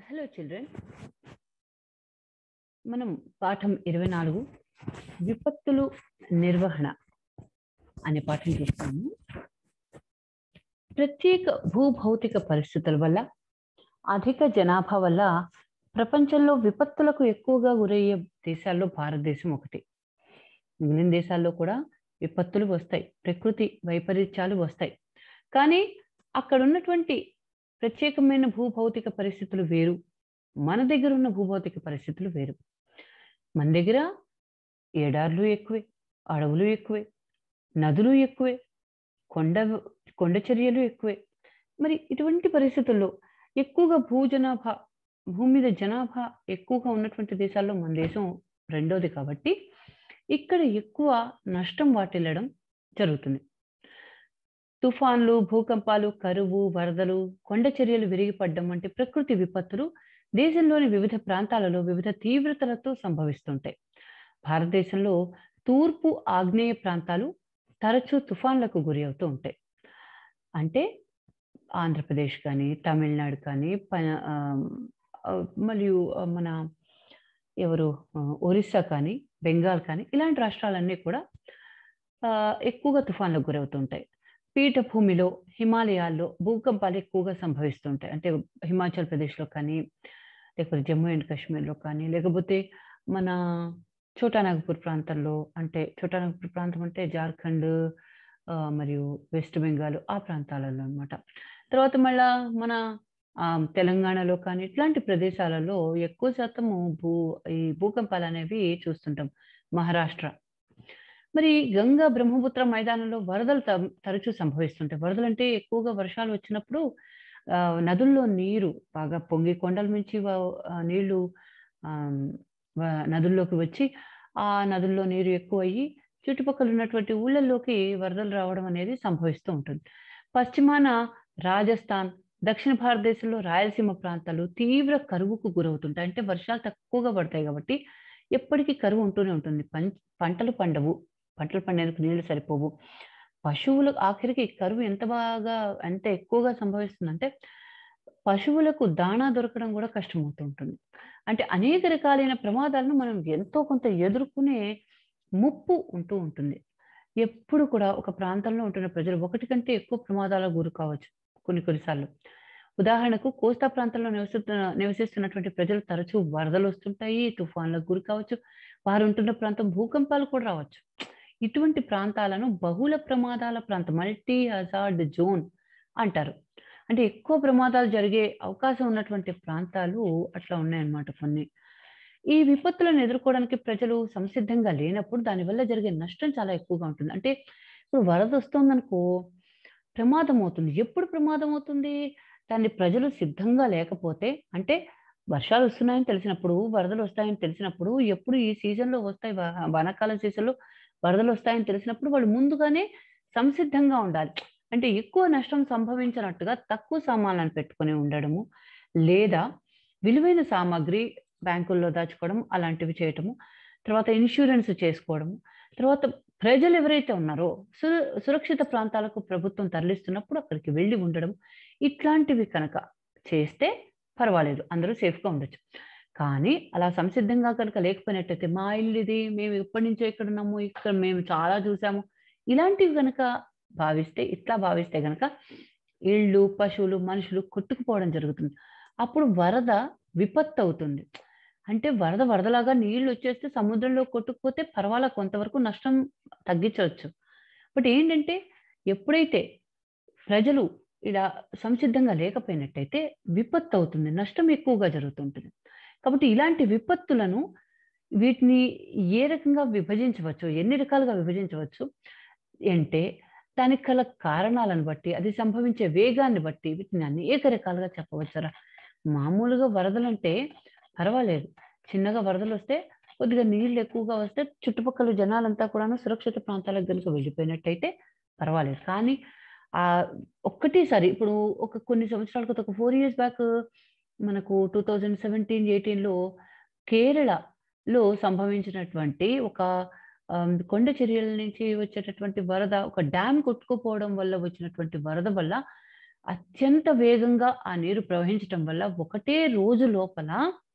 Hello children మనం పాఠం ఇరవై నాలుగు విపత్తులు నిర్వహణ అనే పాఠం చూస్తాము ప్రత్యేక భూభౌతిక పరిస్థితుల వల్ల అధిక జనాభా వల్ల ప్రపంచంలో విపత్తులకు ఎక్కువగా గురయ్యే దేశాల్లో భారతదేశం ఒకటి మిగిలిన దేశాల్లో కూడా విపత్తులు వస్తాయి ప్రకృతి వైపరీత్యాలు వస్తాయి కానీ అక్కడ ఉన్నటువంటి ప్రత్యేకమైన భూభౌతిక పరిస్థితులు వేరు మన దగ్గర ఉన్న భూభౌతిక పరిస్థితులు వేరు మన దగ్గర ఏడార్లు ఎక్కువే అడవులు ఎక్కువే నదులు ఎక్కువే కొండ కొండ చర్యలు ఎక్కువే మరి ఇటువంటి పరిస్థితుల్లో ఎక్కువగా భూ జనాభా భూమి మీద జనాభా ఎక్కువగా ఉన్నటువంటి దేశాల్లో మన దేశం రెండోది కాబట్టి ఇక్కడ ఎక్కువ నష్టం వాటిల్లడం జరుగుతుంది తుఫాన్లు భూకంపాలు కరువు వరదలు కొండ చర్యలు విరిగిపడడం వంటి ప్రకృతి విపత్తులు దేశంలోని వివిధ ప్రాంతాలలో వివిధ తీవ్రతలతో సంభవిస్తుంటాయి భారతదేశంలో తూర్పు ఆగ్నేయ ప్రాంతాలు తరచూ తుఫాన్లకు గురి అవుతూ ఉంటాయి అంటే ఆంధ్రప్రదేశ్ కానీ తమిళనాడు కానీ మరియు మన ఎవరు ఒరిస్సా కానీ బెంగాల్ కానీ ఇలాంటి రాష్ట్రాలన్నీ కూడా ఎక్కువగా తుఫాన్లకు గురవుతుంటాయి పీఠభూమిలో హిమాలయాల్లో భూకంపాలు ఎక్కువగా సంభవిస్తుంటాయి అంటే హిమాచల్ ప్రదేశ్లో కానీ లేకపోతే జమ్మూ అండ్ కాశ్మీర్లో కానీ లేకపోతే మన చోటానాగపూర్ ప్రాంతంలో అంటే చోటానాగపూర్ ప్రాంతం అంటే జార్ఖండ్ మరియు వెస్ట్ బెంగాల్ ఆ ప్రాంతాలలో అనమాట తర్వాత మళ్ళా మన తెలంగాణలో కానీ ఇట్లాంటి ప్రదేశాలలో ఎక్కువ శాతము భూ ఈ భూకంపాలు అనేవి చూస్తుంటాం మహారాష్ట్ర మరి గంగా బ్రహ్మపుత్ర మైదానంలో వరదలు తరచూ సంభవిస్తుంటాయి వరదలు అంటే ఎక్కువగా వర్షాలు వచ్చినప్పుడు నదుల్లో నీరు బాగా పొంగి కొండల నుంచి నీళ్లు నదుల్లోకి వచ్చి ఆ నదుల్లో నీరు ఎక్కువ అయ్యి చుట్టుపక్కల ఉన్నటువంటి ఊళ్ళల్లోకి వరదలు రావడం అనేది సంభవిస్తూ ఉంటుంది పశ్చిమాన రాజస్థాన్ దక్షిణ భారతదేశంలో రాయలసీమ ప్రాంతాలు తీవ్ర కరువుకు గురవుతుంటాయి అంటే వర్షాలు తక్కువగా పడతాయి కాబట్టి ఎప్పటికీ కరువు ఉంటూనే ఉంటుంది పంటలు పండవు పంటలు పండేందుకు నీళ్లు సరిపోవు పశువులు ఆఖరికి కరువు ఎంత బాగా ఎంత ఎక్కువగా సంభవిస్తుందంటే పశువులకు దాణా దొరకడం కూడా కష్టమవుతూ ఉంటుంది అంటే అనేక రకాలైన ప్రమాదాలను మనం ఎంతో కొంత ఎదుర్కొనే ముప్పు ఉంటూ ఉంటుంది ఎప్పుడు కూడా ఒక ప్రాంతంలో ఉంటున్న ప్రజలు ఒకటి కంటే ఎక్కువ ప్రమాదాలకు గురి కావచ్చు కొన్ని కొన్నిసార్లు ఉదాహరణకు కోస్తా ప్రాంతంలో నివసిస్తున్న నివసిస్తున్నటువంటి ప్రజలు తరచూ వరదలు వస్తుంటాయి తుఫాన్లకు గురి కావచ్చు వారు ఉంటున్న ప్రాంతం భూకంపాలు కూడా రావచ్చు ఇటువంటి ప్రాంతాలను బహుళ ప్రమాదాల ప్రాంతం మల్టీ హజార్డ్ జోన్ అంటారు అంటే ఎక్కువ ప్రమాదాలు జరిగే అవకాశం ఉన్నటువంటి ప్రాంతాలు అట్లా ఉన్నాయన్నమాట కొన్ని ఈ విపత్తులను ఎదుర్కోవడానికి ప్రజలు సంసిద్ధంగా లేనప్పుడు దానివల్ల జరిగే నష్టం చాలా ఎక్కువగా ఉంటుంది అంటే ఇప్పుడు వరద వస్తుందనుకో ప్రమాదం అవుతుంది ఎప్పుడు ప్రమాదం అవుతుంది దాన్ని ప్రజలు సిద్ధంగా లేకపోతే అంటే వర్షాలు వస్తున్నాయని తెలిసినప్పుడు వరదలు వస్తాయని తెలిసినప్పుడు ఎప్పుడు ఈ సీజన్లో వస్తాయి వానాకాలం సీజన్లో వరదలు వస్తాయని తెలిసినప్పుడు వాళ్ళు ముందుగానే సంసిద్ధంగా ఉండాలి అంటే ఎక్కువ నష్టం సంభవించినట్టుగా తక్కువ సామాన్లను పెట్టుకుని ఉండడము లేదా విలువైన సామాగ్రి బ్యాంకుల్లో దాచుకోవడం అలాంటివి చేయటము తర్వాత ఇన్సూరెన్స్ చేసుకోవడము తర్వాత ప్రజలు ఎవరైతే ఉన్నారో సురక్షిత ప్రాంతాలకు ప్రభుత్వం తరలిస్తున్నప్పుడు అక్కడికి వెళ్ళి ఉండడం ఇట్లాంటివి కనుక చేస్తే పర్వాలేదు అందరూ సేఫ్గా ఉండొచ్చు కానీ అలా సంసిద్ధంగా కనుక లేకపోయినట్టయితే మా ఇల్లు ఇది మేము ఎప్పటి నుంచో ఇక్కడ ఉన్నాము ఇక్కడ మేము చాలా చూసాము ఇలాంటివి కనుక భావిస్తే ఇట్లా భావిస్తే కనుక ఇళ్ళు పశువులు మనుషులు కొట్టుకుపోవడం జరుగుతుంది అప్పుడు వరద విపత్తు అవుతుంది అంటే వరద వరదలాగా నీళ్లు వచ్చేస్తే సముద్రంలో కొట్టుకుపోతే పర్వాలా కొంతవరకు నష్టం తగ్గించవచ్చు బట్ ఏంటంటే ఎప్పుడైతే ప్రజలు ఇలా సంసిద్ధంగా లేకపోయినట్టయితే విపత్తు అవుతుంది నష్టం ఎక్కువగా జరుగుతుంటుంది కాబట్టి ఇలాంటి విపత్తులను వీటిని ఏ రకంగా విభజించవచ్చు ఎన్ని రకాలుగా విభజించవచ్చు అంటే దానికి గల కారణాలను బట్టి అది సంభవించే వేగాన్ని బట్టి వీటిని అనేక రకాలుగా చెప్పవచ్చురా మామూలుగా వరదలంటే పర్వాలేదు చిన్నగా వరదలు వస్తే కొద్దిగా నీళ్ళు ఎక్కువగా వస్తే చుట్టుపక్కల జనాలంతా కూడా సురక్షిత ప్రాంతాలకు కనుక వెళ్ళిపోయినట్టయితే పర్వాలేదు కానీ ఆ ఒక్కటేసారి ఇప్పుడు ఒక కొన్ని సంవత్సరాల క్రితం ఒక ఫోర్ ఇయర్స్ బ్యాక్ మనకు టూ థౌజండ్ సెవెంటీన్ ఎయిటీన్లో కేరళలో సంభవించినటువంటి ఒక కొండ చర్యల నుంచి వచ్చేటటువంటి వరద ఒక డ్యామ్ కొట్టుకుపోవడం వల్ల వచ్చినటువంటి వరద వల్ల అత్యంత వేగంగా ఆ నీరు ప్రవహించటం వల్ల ఒకటే రోజు లోపల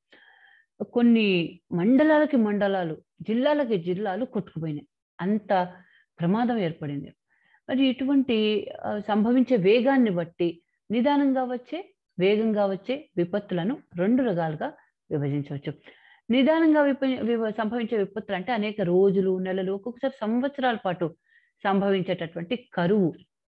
కొన్ని మండలాలకి మండలాలు, జిల్లాలకి జిల్లాలు కొట్టుకుపోయినాయి. అంత ప్రమాదం ఏర్పడింది. మరి ఇటువంటి ఆహ్, సంభవించే వేగాన్ని బట్టి నిదానంగా వచ్చే, వేగంగా వచ్చే విపత్తులను 2 రకాలుగా విభజించవచ్చు. నిదానంగా విప వివ సంభవించే విపత్తులంటే అనేక రోజులు, నెలలు, ఒక్కొక్కసారి సంవత్సరాల పాటు సంభవించేటటువంటి కరువు.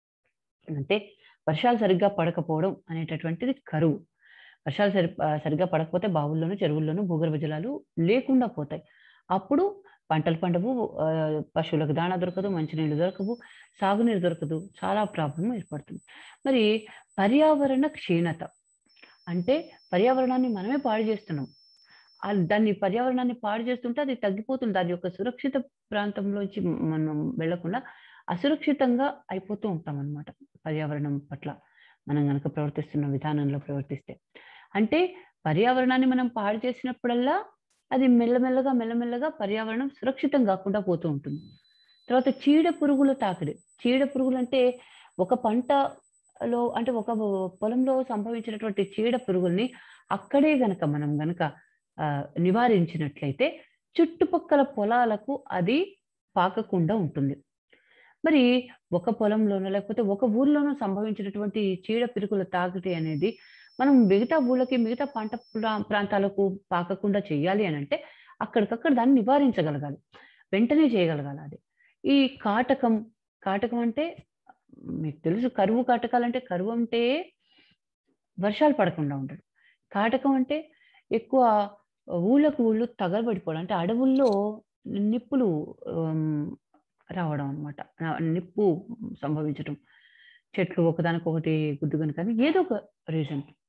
అంటే వర్షాలు సరిగ్గా పడకపోవడం అనేటటువంటిది కరువు. వర్షాలు సరి ఆహ్, సరిగ్గా పడకపోతే బావుల్లోను, చెరువుల్లోను భూగర్భ జలాలు లేకుండా పోతాయి. అప్పుడు పంటలు పండవు, ఆహ్, పశువులకు దాణా దొరకదు, మంచినీళ్ళు దొరకవు, సాగునీరు దొరకదు. చాలా ప్రాబ్లమ్ ఏర్పడుతుంది. మరి పర్యావరణ క్షీణత అంటే పర్యావరణాన్ని మనమే పాడు చేస్తున్నాం. ఆల్ దాన్ని పర్యావరణాన్ని పాడు చేస్తుంటే అది తగ్గిపోతుంది. దాని యొక్క సురక్షిత ప్రాంతంలోంచి మనం వెళ్ళకుండా అసురక్షితంగా అయిపోతూ ఉంటామనమాట. పర్యావరణం పట్ల మనం గనక ప్రవర్తిస్తున్న విధానంలో ప్రవర్తిస్తే. అంటే పర్యావరణాన్ని మనం పాడు చేసినప్పుడల్లా అది మెల్లమెల్లగా, మెల్లమెల్లగా పర్యావరణం సురక్షితం గాకుండా పోతూ ఉంటుంది. తర్వాత చీడ పురుగుల తాకిడి. చీడ పురుగులంటే ఒక పంటలో అంటే ఒక పొలంలో సంభవించినటువంటి చీడ పురుగుల్ని అక్కడే గనక మనం గనక ఆహ్, నివారించినట్లయితే చుట్టుపక్కల పొలాలకు అది పాకకుండా ఉంటుంది. మరి ఒక పొలంలోనో లేకపోతే ఒక ఊర్లోనో సంభవించినటువంటి చీడ పురుగుల తాకిడి అనేది మనం మిగతా ఊళ్ళకి, మిగతా పంట ప్రా ప్రాంతాలకు పాకకుండా చేయాలి అనంటే అక్కడికక్కడ దాన్ని నివారించగలగాలి. వెంటనే చేయగలగాలి అది. ఈ కాటకం, కాటకం అంటే మీకు తెలుసు కరువు కాటకాలంటే కరువు అంటే వర్షాలు పడకుండా ఉండడం. కాటకం అంటే ఎక్కువ ఊళ్ళకు ఊళ్ళు తగలబడిపోవడం. అంటే అడవుల్లో నిప్పులు ఆహ్, రావడం అన్నమాట. ఆహ్, నిప్పు సంభవించటం. చెట్లు ఒకదానికొకటి గుద్దుకొని కానీ ఏదో ఒక రీజన్.